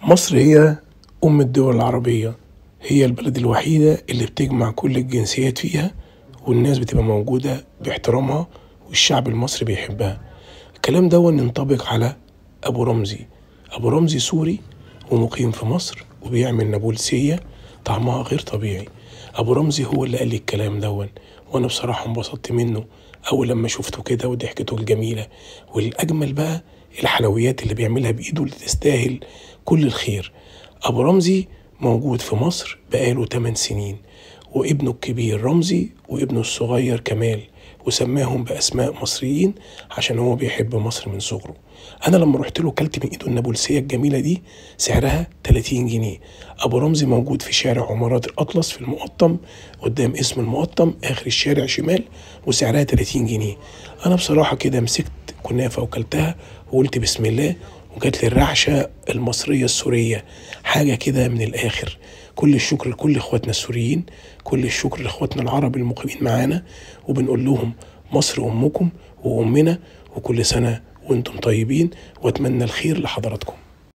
مصر هي أم الدول العربية هي البلد الوحيدة اللي بتجمع كل الجنسيات فيها والناس بتبقى موجودة باحترامها والشعب المصري بيحبها الكلام ده ينطبق على أبو رمزي أبو رمزي سوري ومقيم في مصر وبيعمل نابلسية طعمها غير طبيعي أبو رمزي هو اللي قال لي الكلام دون وأنا بصراحة انبسطت منه أول لما شفته كده وضحكته الجميلة والأجمل بقى الحلويات اللي بيعملها بإيده اللي تستاهل كل الخير أبو رمزي موجود في مصر بقاله 8 سنين وابنه الكبير رمزي وابنه الصغير كمال وسماهم بأسماء مصريين عشان هو بيحب مصر من صغره أنا لما رحت له كلت من إيده النابلسية الجميلة دي سعرها 30 جنيه أبو رمزي موجود في شارع عمارات الأطلس في المقطم قدام اسم المقطم آخر الشارع شمال وسعرها 30 جنيه أنا بصراحة كده مسكت كنافة وكلتها وقلت بسم الله وجات لي الرعشة المصرية السورية حاجة كده من الآخر كل الشكر لكل إخواتنا السوريين كل الشكر لإخواتنا العرب المقيمين معانا وبنقول لهم مصر أمكم وأمنا وكل سنة وأنتم طيبين وأتمنى الخير لحضراتكم